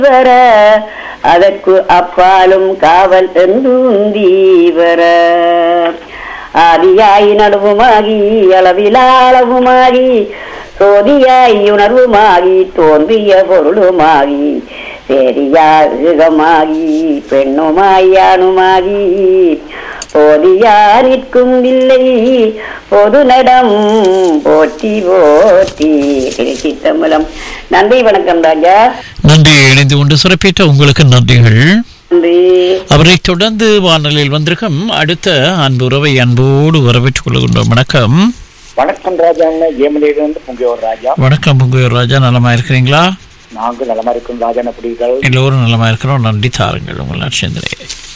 வர அதற்கு அப்பாலும் காவல் என்றுந்தி வர ஆதியாய் நடுவுமாகி அளவிலா அளவுமாகி சோதியாய் உணர்வுமாகி தோன்றிய பொருளுமாகி பெரியாகமாகி பெண்ணுமாய் யானுமாகி போதியா நிற்கும் இல்லை பொது நடம் போற்றி போற்றி திருச்சித்தம்பலம் நன்றி வணக்கம் ராஜா நன்றி இணைந்து கொண்டு சிறப்பித்த உங்களுக்கு நன்றிகள் நன்றி அவரை தொடர்ந்து வானொலியில் வந்திருக்கும் அடுத்த அன்பு உறவை அன்போடு வரவேற்றுக் கொள்கின்றோம் வணக்கம் வணக்கம் ராஜா ஏமலியிலிருந்து பொங்கியோர் ராஜா வணக்கம் புங்குயர் ராஜா நலமா இருக்கிறீங்களா நாங்கள் நலமா இருக்கும் ராஜா அப்படிகள் எல்லோரும் நலமா இருக்கிறோம் நன்றி தாருங்கள் உங்கள் நட்சத்திரே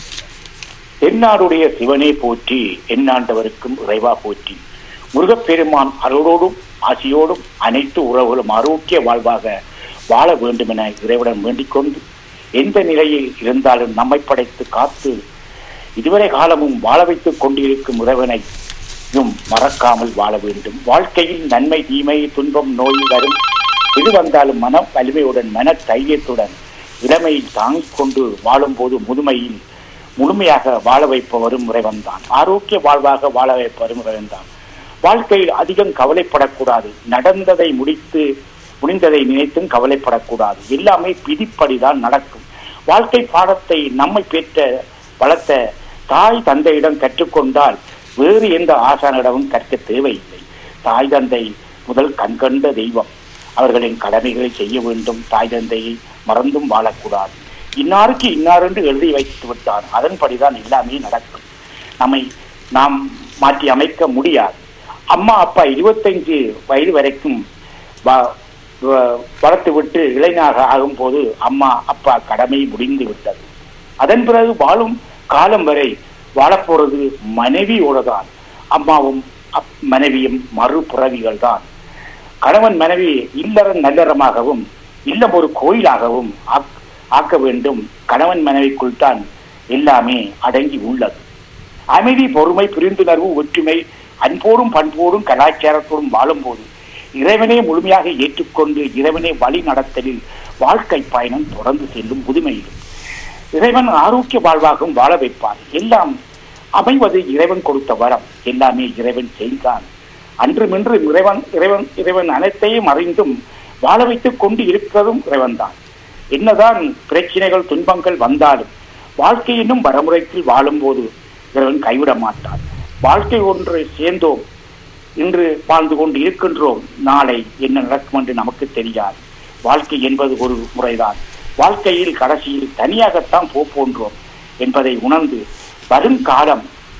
தென்னாடுடைய சிவனே போற்றி எண்ணாண்டவருக்கும் இறைவா போற்றி முருகப்பெருமான் அருளோடும் ஆசியோடும் அனைத்து உறவுகளும் ஆரோக்கிய வாழ்வாக வாழ வேண்டும் என இறைவனம் வேண்டிக் கொண்டு எந்த நிலையில் இருந்தாலும் நம்மை படைத்து காத்து இதுவரை காலமும் வாழ வைத்துக் கொண்டிருக்கும் இறைவனை இன்னும் மறக்காமல் வாழ வேண்டும் வாழ்க்கையில் நன்மை தீமை துன்பம் நோய் வரும் எது வந்தாலும் மன வலிமையுடன் மன தைரியத்துடன் இளமையில் தாங்கிக் கொண்டு வாழும்போது முதுமையில் முழுமையாக வாழ வைப்பவரும் இறைவன்தான் ஆரோக்கிய வாழ்வாக வாழ வைப்பவரும் இறைவன்தான் வாழ்க்கையில் அதிகம் கவலைப்படக்கூடாது நடந்ததை முடித்து முடிந்ததை நினைத்தும் கவலைப்படக்கூடாது எல்லாமே விதிப்படிதான் நடக்கும் வாழ்க்கை பாடத்தை நம்மை பெற்ற வளர்த்த தாய் தந்தையிடம் கற்றுக்கொண்டால் வேறு எந்த ஆசானிடமும் கற்க தேவையில்லை தாய் தந்தை முதல் கண்கண்ட தெய்வம் அவர்களின் கடமைகளை செய்ய வேண்டும் தாய் தந்தையை மறந்தும் வாழக்கூடாது இன்னாருக்கு இன்னார் என்று எழுதி வைத்து விட்டார் அதன்படிதான் எல்லாமே நடக்கும் நம்மை நாம் மாற்றி அமைக்க முடியாது அம்மா அப்பா இருபத்தைந்து வயது வரைக்கும் வ- வ- வளர்த்து விட்டு இளைஞராக ஆகும்போது அம்மா அப்பா கடமை முடிந்து விட்டது அதன் பிறகு வாழும் காலம் வரை வாழப்போறது மனைவியோட தான் அம்மாவும் அப்- மனைவியும் மறுபுறவிகள் தான் கணவன் மனைவி இல்லறம் நல்லறமாகவும் இல்லம் ஒரு கோயிலாகவும் ஆக்- ஆக்க வேண்டும் கணவன் மனைவிக்குள் தான் எல்லாமே அடங்கி உள்ளது அமைதி பொறுமை புரிந்துணர்வு ஒற்றுமை அன்போடும் பண்போடும் கலாச்சாரத்தோடும் வாழும்போது இறைவனே முழுமையாக ஏற்றுக்கொண்டு இறைவனே வழி நடத்தலில் வாழ்க்கை பயணம் தொடர்ந்து செல்லும் முதுமையிலும் இறைவன் ஆரோக்கிய வாழ்வாகவும் வாழ வைப்பார் எல்லாம் அமைவது இறைவன் கொடுத்த வரம் எல்லாமே இறைவன் செய்தான் அன்றுமின்று இறைவன் இறைவன் இறைவன் அனைத்தையும் அறிந்தும் வாழ வைத்துக் கொண்டு இருக்கிறதும் இறைவன்தான் என்னதான் பிரச்சனைகள் துன்பங்கள் வந்தாலும் வாழ்க்கை என்னும் வரமுறைத்தில் வாழும்போது இறைவன் கைவிட மாட்டார் வாழ்க்கை ஒன்று சேர்ந்தோம் இன்று வாழ்ந்து கொண்டு இருக்கின்றோம் நாளை என்ன நடக்கும் என்று நமக்கு தெரியாது வாழ்க்கை என்பது ஒரு முறைதான் வாழ்க்கையில் கடைசியில் தனியாகத்தான் போ போன்றோம் என்பதை உணர்ந்து வரும் காலம்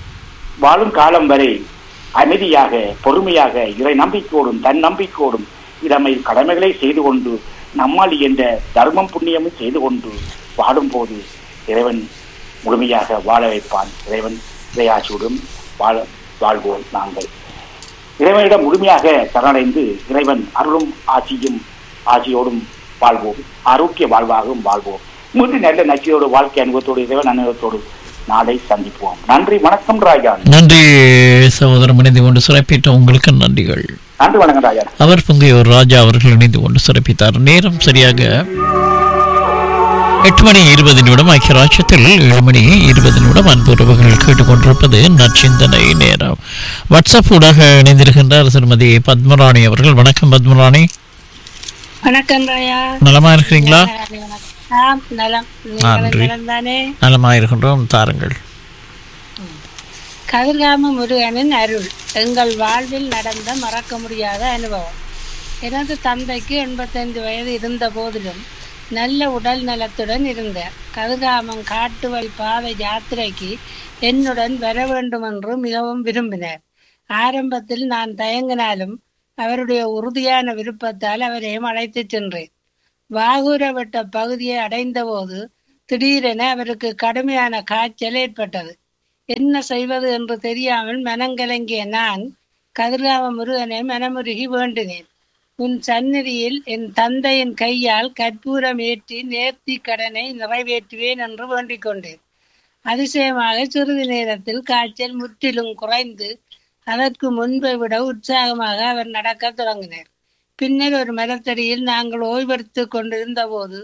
வாழும் காலம் வரை அமைதியாக பொறுமையாக இறை நம்பிக்கையோடும் தன் நம்பிக்கையோடும் இளமை கடமைகளை செய்து கொண்டு நம்மால் என்ற தர்மம் புண்ணியமும் செய்து கொண்டு வாழும்போது இறைவன் முழுமையாக வாழ வைப்பான் இறைவன் இறையாசியுடன் வாழ வாழ்வோம் நாங்கள் இறைவனிடம் முழுமையாக சரணடைந்து இறைவன் அருளும் ஆசியும் ஆசியோடும் வாழ்வோம் ஆரோக்கிய வாழ்வாகவும் வாழ்வோம் மீண்டும் நல்ல நச்சியோடு வாழ்க்கை அனுபவத்தோடு இறைவன் அனுபவத்தோடு நாளை சந்திப்போம் நன்றி வணக்கம் ராஜா நன்றி சகோதரம் இணைந்து கொண்டு சிறப்பித்த உங்களுக்கு நன்றிகள் நன்றி வணக்கம் ராஜா அவர் பொங்கையோர் ராஜா அவர்கள் இணைந்து கொண்டு சிறப்பித்தார் நேரம் சரியாக எட்டு மணி இருபது நிமிடம் ஐக்கிய ராஜ்யத்தில் ஏழு மணி இருபது நிமிடம் அன்பு உறவுகள் கேட்டுக்கொண்டிருப்பது நற்சிந்தனை நேரம் வாட்ஸ்அப் ஊடாக இணைந்திருக்கின்றார் திருமதி பத்மராணி அவர்கள் வணக்கம் பத்மராணி வணக்கம் ராயா நலமா இருக்கிறீங்களா ஆம் நலம் நன்றி. நலம் தானே நலமா இருக்கின்றோம் தாருங்கள் கதிர்காம முருகனின் அருள் எங்கள் வாழ்வில் நடந்த மறக்க முடியாத அனுபவம் எனது தந்தைக்கு எண்பத்தைந்து வயது இருந்த போதிலும் நல்ல உடல் நலத்துடன் இருந்தார் கதிர்காமம் காட்டு வழி பாதை யாத்திரைக்கு என்னுடன் வர வேண்டும் என்று மிகவும் விரும்பினார் ஆரம்பத்தில் நான் தயங்கினாலும் அவருடைய உறுதியான விருப்பத்தால் அவரையும் அழைத்துச் சென்றேன் வாகூரவட்ட பகுதியை அடைந்தபோது திடீரென அவருக்கு கடுமையான காய்ச்சல் ஏற்பட்டது என்ன செய்வது என்று தெரியாமல் மனங்கலங்கிய நான் கதிர்காம முருகனை மனமுருகி வேண்டினேன் உன் சந்நிதியில் என் தந்தையின் கையால் கற்பூரம் ஏற்றி நேர்த்தி கடனை நிறைவேற்றுவேன் என்று வேண்டிக் கொண்டேன் அதிசயமாக சிறிது நேரத்தில் காய்ச்சல் முற்றிலும் குறைந்து அதற்கு முன்பை விட உற்சாகமாக அவர் நடக்கத் தொடங்கினார் பின்னர் ஒரு மரத்தடியில் நாங்கள் ஓய்வெடுத்துக் கொண்டிருந்த போது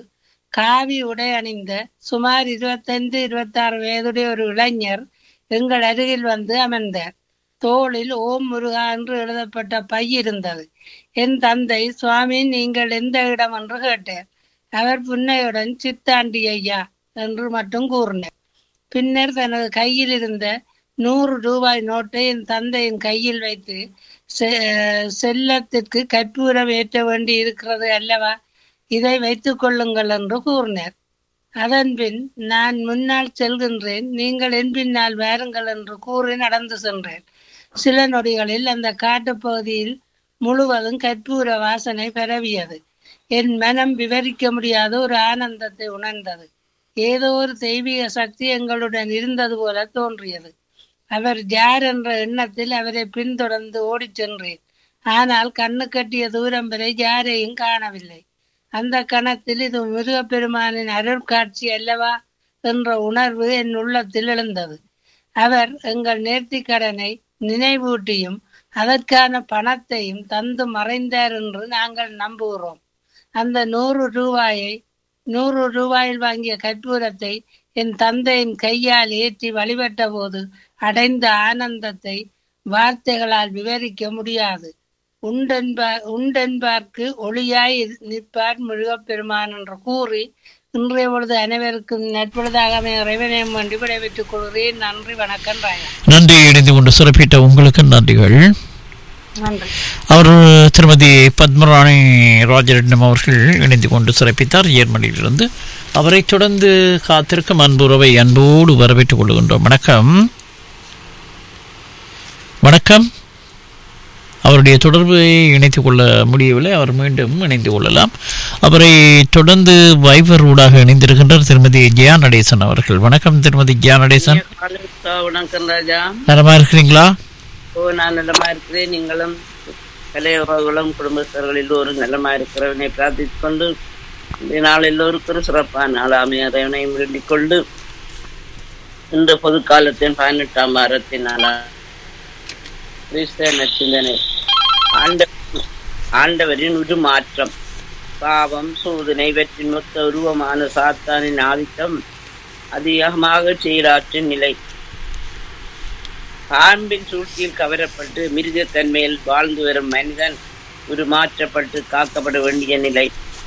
காவி உடை அணிந்த சுமார் இருபத்தைந்து இருபத்தாறு வயதுடைய ஒரு இளைஞர் எங்கள் அருகில் வந்து அமர்ந்தார் தோளில் ஓம் முருகா என்று எழுதப்பட்ட பை இருந்தது என் தந்தை சுவாமி நீங்கள் எந்த இடம் என்று கேட்டார் அவர் புன்னையுடன் சித்தாண்டி ஐயா என்று மட்டும் கூறினார் பின்னர் தனது கையில் இருந்த நூறு ரூபாய் நோட்டை என் தந்தையின் கையில் வைத்து செ- செல்லத்திற்கு கற்பூரம் ஏற்ற வேண்டி இருக்கிறது அல்லவா இதை வைத்துக் கொள்ளுங்கள் என்று கூறினார் அதன்பின் நான் முன்னால் செல்கின்றேன் நீங்கள் என் பின்னால் வாருங்கள் என்று கூறி நடந்து சென்றேன் சில நொடிகளில் அந்த காட்டுப்பகுதியில் முழுவதும் கற்பூர வாசனை பரவியது என் மனம் விவரிக்க முடியாத ஒரு ஆனந்தத்தை உணர்ந்தது ஏதோ ஒரு தெய்வீக சக்தி எங்களுடன் இருந்தது போல தோன்றியது அவர் யார் என்ற எண்ணத்தில் அவரை பின்தொடர்ந்து ஓடிச் சென்றேன் ஆனால் கண்ணு கட்டிய தூரம் வரை யாரையும் காணவில்லை அந்த கணத்தில் இது முருகப்பெருமானின் அருட்காட்சி அல்லவா என்ற உணர்வு என் உள்ளத்தில் எழுந்தது அவர் எங்கள் நேர்த்திக் கடனை நினைவூட்டியும் அதற்கான பணத்தையும் தந்து மறைந்தார் என்று நாங்கள் நம்புகிறோம் அந்த நூறு ரூபாயை நூறு ரூபாயில் வாங்கிய கற்பூரத்தை என் தந்தையின் கையால் ஏற்றி வழிபட்ட போது அடைந்த ஆனந்தத்தை வார்த்தைகளால் விவரிக்க முடியாது உண்டென்பார் உண்டென்பார்க்கு ஒளியாய் இரு- நிற்பார் முருகப்பெருமான் என்று கூறி இன்றைய பொழுது அனைவருக்கும் நட்பொழுதாக அமைய இறைவனையும் வேண்டி விடைபெற்றுக் கொள்கிறேன் நன்றி வணக்கம் ராயா நன்றி இணைந்து கொண்டு சிறப்பித்த உங்களுக்கு நன்றிகள் நன்றி அவர் திருமதி பத்மராணி ராஜரட்னம் அவர்கள் இணைந்து கொண்டு சிறப்பித்தார் ஜெர்மனியிலிருந்து அவரைத் தொடர்ந்து காத்திருக்கும் அன்புறவை அன்போடு வரவேற்றுக் கொள்கின்றோம் வணக்கம் வணக்கம் அவருடைய தொடர்பை இணைத்துக் கொள்ள முடியவில்லை அவர் மீண்டும் இணைந்து கொள்ளலாம் அவரை தொடர்ந்து வைபர் ஊடாக இணைந்திருக்கின்றார் திருமதி ஜெயா நடேசன் அவர்கள் வணக்கம் திருமதி ஜெயா நடேசன் காலைக்கா வணக்கம் ராஜா நலமா இருக்கிறீங்களா ஓ நான் நலமா இருக்கிறேன் நீங்களும் கலையுறவுகளும் குடும்பஸ்தர்கள் எல்லோரும் நலமா இருக்கிறவனை பிரார்த்தித்துக் கொண்டு இந்த நாள் எல்லோருக்கும் ஒரு சிறப்பான நாள் அமையறைவனை வேண்டிக் கொண்டு இந்த பொது காலத்தின் பதினெட்டாம் வாரத்தின் நாளா கிறிஸ்தவ நச்சிந்தனை ஆண்ட ஆண்டவரின் உருமாற்றம் பாவம் சோதனை வெற்றி மொத்த உருவமான சாத்தானின் ஆதிக்கம் அதிகமாக செயலாற்றின் நிலை பாம்பின் சூழ்ச்சியில் கவரப்பட்டு மிருகத்தன்மையில் வாழ்ந்து வரும் மனிதன் உருமாற்றப்பட்டு காக்கப்பட வேண்டிய நிலை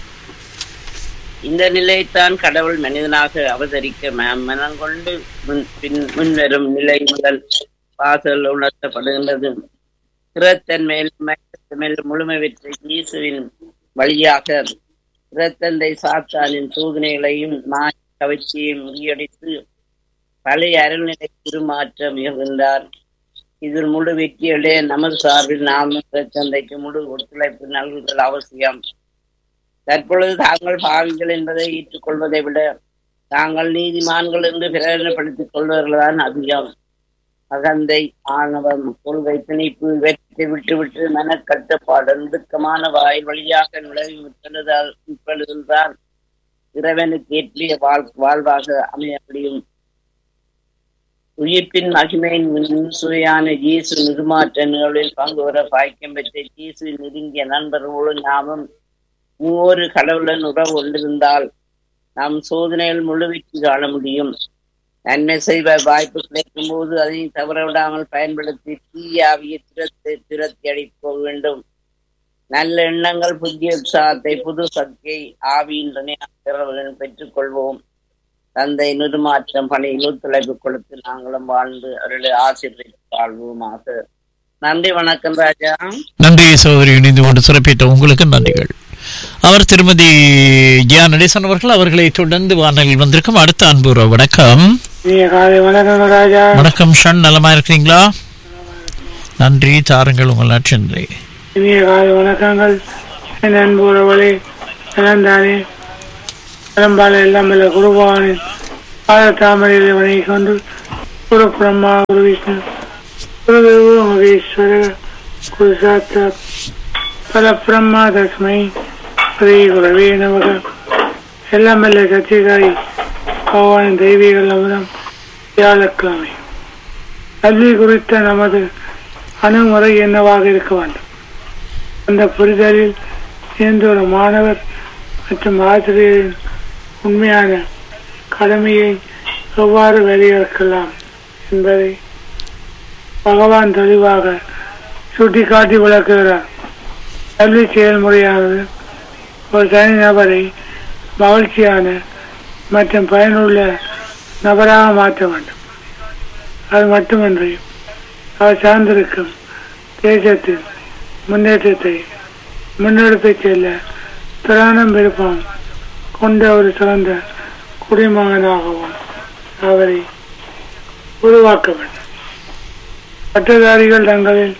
இந்த நிலைத்தான் கடவுள் மனிதனாக அவதரிக்க ம- மனம் கொண்டு முன் பின் முன்வரும் நிலை முதல் வாசல் உணர்த்தப்படுகின்றது பிறத்தன்மையில் மனிதத்தன்மையில் முழுமை பெற்ற இயேசுவின் வழியாக பிறத்தந்தை சாத்தானின் சோதனைகளையும் நாய் கவர்ச்சியையும் முறியடித்து பழைய அருள்நிலை உருமாற்ற முயல்கின்றார் இதில் முழு வெற்றியுடைய நமது சார்பில் நாம் சந்தைக்கு முழு ஒத்துழைப்பு நல்குதல் அவசியம் தற்பொழுது தாங்கள் பாவிகள் என்பதை ஏற்றுக்கொள்வதை விட தாங்கள் நீதிமான்கள் என்று பிரகடனப்படுத்திக் கொள்வர்கள்தான் அதிகம் அகந்தை ஆணவம் கொள்கை திணிப்பு வெற்றி விட்டுவிட்டு மனக்கட்டுப்பாடு நுணுக்கமான வாயில் வழியாக நுழைவு முற்படுதால் முற்படுதல்தான் இறைவனுக்கு ஏற்றிய வாழ் வாழ்வாக அமைய முடியும் உயிர்ப்பின் மகிமையின் முன் சுவையான இயேசு நிர்மாற்ற நிகழ்வில் பங்கு வர பாய்க்கம் பெற்ற இயேசு நெருங்கிய நண்பர்களோடு நாமும் மூவொரு கடவுளுடன் உறவு கொண்டிருந்தால் நாம் சோதனைகள் முழு வெற்றி காண முடியும் நன்மை செய்வ வாய்ப்பு கிடைக்கும் போது அதை தவற விடாமல் பயன்படுத்தி தீயாவிய திறத்தை திறத்தி அடிப்ப வேண்டும் நல்ல எண்ணங்கள் புதிய உற்சாகத்தை புது சக்தியை ஆவியின் துணையாக பெற்றுக் கொள்வோம் தந்தை நிர்மாற்றம் பணியில் ஒத்துழைப்பு கொடுத்து நாங்களும் வாழ்ந்து அவர்களை ஆசீர்வதித்து வாழ்வோமாக நன்றி வணக்கம் ராஜா நன்றி சகோதரி இணைந்து கொண்டு சிறப்பித்த உங்களுக்கு நன்றிகள் அவர் திருமதி ஜியா நடேசன் அவர்கள் அவர்களை தொடர்ந்து வானலில் வந்திருக்கும் அடுத்த அன்புற வணக்கம் இனிய காலை வணக்கம் ராஜா வணக்கம் ஷன் நலமா இருக்கிறீங்களா நன்றி தாருங்கள் உங்கள் நன்றி இனிய காலை வணக்கங்கள் என் அன்பு உறவுகளே இழந்தானே பெரும்பாலும் எல்லாம் இல்ல குருபவானின் பாத தாமரையில் வணங்கி கொண்டு குரு பிரம்மா குரு விஷ்ணு குரு தேவோ மகேஸ்வர குரு சாத்தா பல பிரம்மா தஸ்மை ஸ்ரீ குரவே நமக எல்லாம் இல்ல சத்தியதாய் பகவானின் தெய்வீக அமுதம் வியாழக்கிழமை கல்வி குறித்த நமது அணுகுமுறை என்னவாக இருக்க வேண்டும் அந்த புரிதலில் சேர்ந்த ஒரு மாணவர் மற்றும் ஆசிரியரின் உண்மையான கடமையை எவ்வாறு வரையறுக்கலாம் என்பதை பகவான் தெளிவாக சுட்டிக்காட்டி விளக்குகிறார் கல்வி செயல்முறையானது ஒரு தனிநபரை மகிழ்ச்சியான மற்றும் பயனுள்ள நபராக மாற்ற வேண்டும் அது மட்டுமின்றி அவர் சார்ந்திருக்கும் தேசத்தின் முன்னேற்றத்தை முன்னெடுத்துச் செல்ல திராணம் விருப்பம் கொண்ட ஒரு சிறந்த குடிமகனாகவும் அவரை உருவாக்க வேண்டும் பட்டதாரிகள் தங்களில்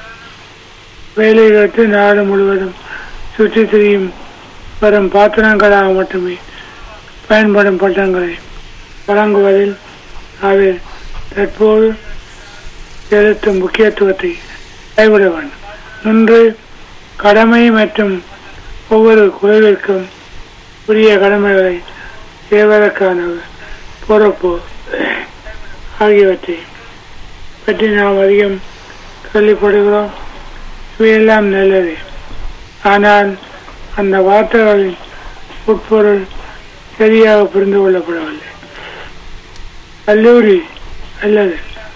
வேலை கேட்டு நாடு முழுவதும் சுற்றித் திரியும் வரும் பாத்திரங்களாக மட்டுமே பயன்படும் பட்டங்களை வழங்குவதில் அவர் தற்போது செலுத்தும் முக்கியத்துவத்தை கைவிட வேண்டும் இன்று கடமை மற்றும் ஒவ்வொரு குழுவிற்கும் உரிய கடமைகளை செய்வதற்கான பொறுப்பு ஆகியவற்றை பற்றி நாம் அதிகம் கேள்விப்படுகிறோம் இவையெல்லாம் நல்லது ஆனால் அந்த வார்த்தைகளின் உட்பொருள் சரியாக புரிந்து கொள்ளப்படவில்லை கல்லூரி அல்லது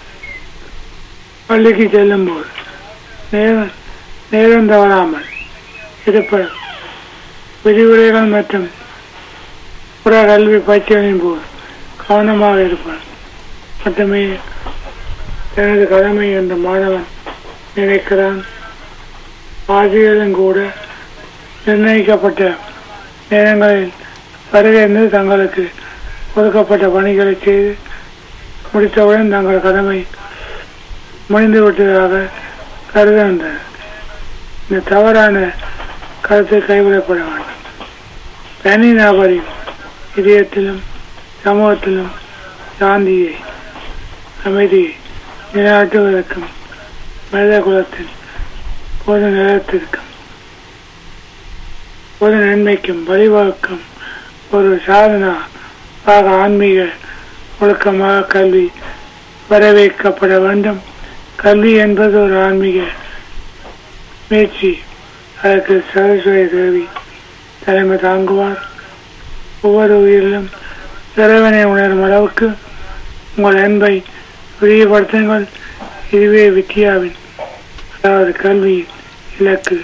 பள்ளிக்கு செல்லும் போது நேரம் நேரம் தவறாமல் இருப்பது விரிவுரைகள் மற்றும் புற கல்வி பயிற்சிகளின் போது கவனமாக இருப்பார் மட்டுமே தனது கடமை என்ற மாணவன் நினைக்கிறான் ஆசிரியரும் கூட நிர்ணயிக்கப்பட்ட நேரங்களில் வருகிறது தங்களுக்கு ஒதுக்கப்பட்ட பணிகளை செய்து முடித்தவுடன் தங்கள் கடமை முடிந்துவிட்டதாக கருதுகின்றனர் இந்த தவறான கருத்தை கைவிடப்பட வேண்டும் தனி நபரின் இதயத்திலும் சமூகத்திலும் சாந்தியை அமைதியை நிலைநாட்டுவதற்கும் மனித குலத்தின் பொது நிலத்திற்கும் பொது நன்மைக்கும் வழிவகுக்கும் ஒரு சாதனாக ஆன்மீக ஒழுக்கமாக கல்வி வரவேற்கப்பட வேண்டும் கல்வி என்பது ஒரு ஆன்மீக முயற்சி அதற்கு சரஸ்வதி தேவி தலைமை தாங்குவார் ஒவ்வொரு உயிரிலும் இறைவனை உணரும் அளவுக்கு உங்கள் அன்பை விரிவுபடுத்துங்கள் இதுவே வித்யாவின் அதாவது கல்வியின் இலக்கு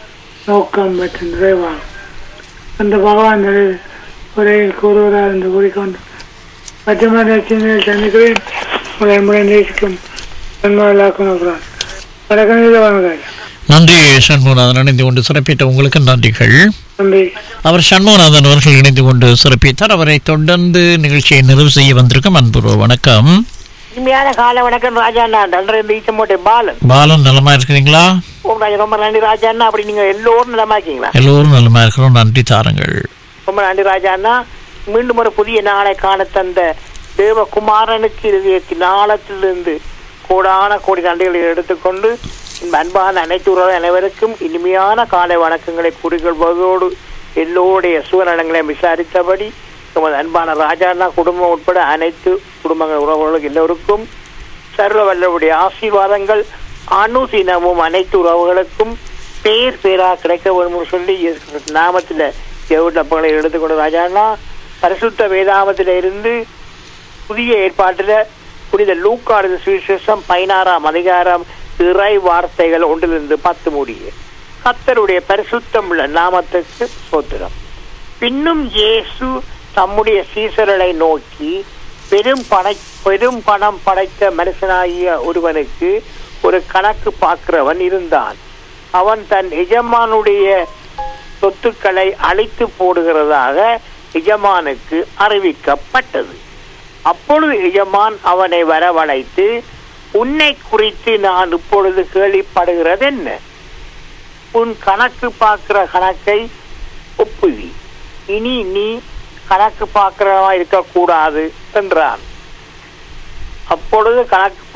நோக்கம் மற்றும் நிறைவாகும் அந்த பகவான் நிறைவு உரையில் கூறுவதால் என்று கூறிக்கொண்டு மற்றமற்ற சிந்தனையில் சந்திக்கிறேன் உங்களை அன்புடன் நேசிக்கும் நன்மாலாக்கும் அப்புறம் வணக்கம் இது வணக்கம் நன்றி சண்முகநாதன் இணைந்து கொண்டு சிறப்பித்த உங்களுக்கு நன்றிகள் நன்றி அவர் சண்முகநாதன் அவர்கள் இணைந்து கொண்டு சிறப்பித்தார் அவரை தொடர்ந்து நிகழ்ச்சியை நிறைவு செய்ய வந்திருக்கும் அன்புரு வணக்கம் இனிமையான காலை வணக்கம் ராஜாண்ணா நன்றி இந்த ஈச்சமோட்டை பாலன் பாலன் நலமா இருக்கிறீங்களா ஓம் ராஜா ரொம்ப நன்றி ராஜாண்ணா அப்படி நீங்க எல்லோரும் நலமா இருக்கீங்களா எல்லோரும் நலமா இருக்கிறோம் நன்றி தாருங்கள் ரொம்ப நன்றி ராஜாண்ணா மீண்டும் ஒரு புதிய நாளை காண தந்த தேவகுமாரனுக்கு இறுதியத்தி நாளத்திலிருந்து கோடான கோடி நன்றிகளை எடுத்துக்கொண்டு இந்த அன்பான அனைத்து உறவு அனைவருக்கும் இனிமையான காலை வணக்கங்களை கூறிக்கொள்வதோடு எல்லோருடைய சுகநலங்களை விசாரித்தபடி நமது அன்பான ராஜாண்ணா குடும்பம் உட்பட அனைத்து குடும்பங்கள் உறவுகளுக்கு எல்லோருக்கும் சர்வ வல்லவருடைய ஆசீர்வாதங்கள் அனுதினமும் அனைத்து உறவுகளுக்கும் பேர் பேரா கிடைக்க வேண்டும் சொல்லி இயேசு நாமத்துல எவ்வளவு எடுத்துக்கொண்டு ராஜாண்ணா பரிசுத்த வேதாமத்தில இருந்து புதிய ஏற்பாட்டில புனித லூக்காடு சுவிசேஷம் பதினாறாம் அதிகாரம் இறை வார்த்தைகள் ஒன்றிலிருந்து பத்து முடிய கத்தருடைய பரிசுத்தம் உள்ள நாமத்துக்கு சோத்திரம் பின்னும் இயேசு தம்முடைய சீசர்களை நோக்கி பெரும் படை பெரும் பணம் படைத்த மனுஷனாகிய ஒருவனுக்கு ஒரு கணக்கு பார்க்கிறவன் இருந்தான் அவன் தன் எஜமானுடைய சொத்துக்களை அழித்து போடுகிறதாக எஜமானுக்கு அறிவிக்கப்பட்டது அப்பொழுது எஜமான் அவனை வரவழைத்து உன்னை குறித்து நான் இப்பொழுது கேள்விப்படுகிறது என்ன உன் கணக்கு பார்க்கிற கணக்கை ஒப்புவி இனி நீ கணக்கு பார்க்கிறவா இருக்கக்கூடாது என்றான் அப்பொழுது கணக்கு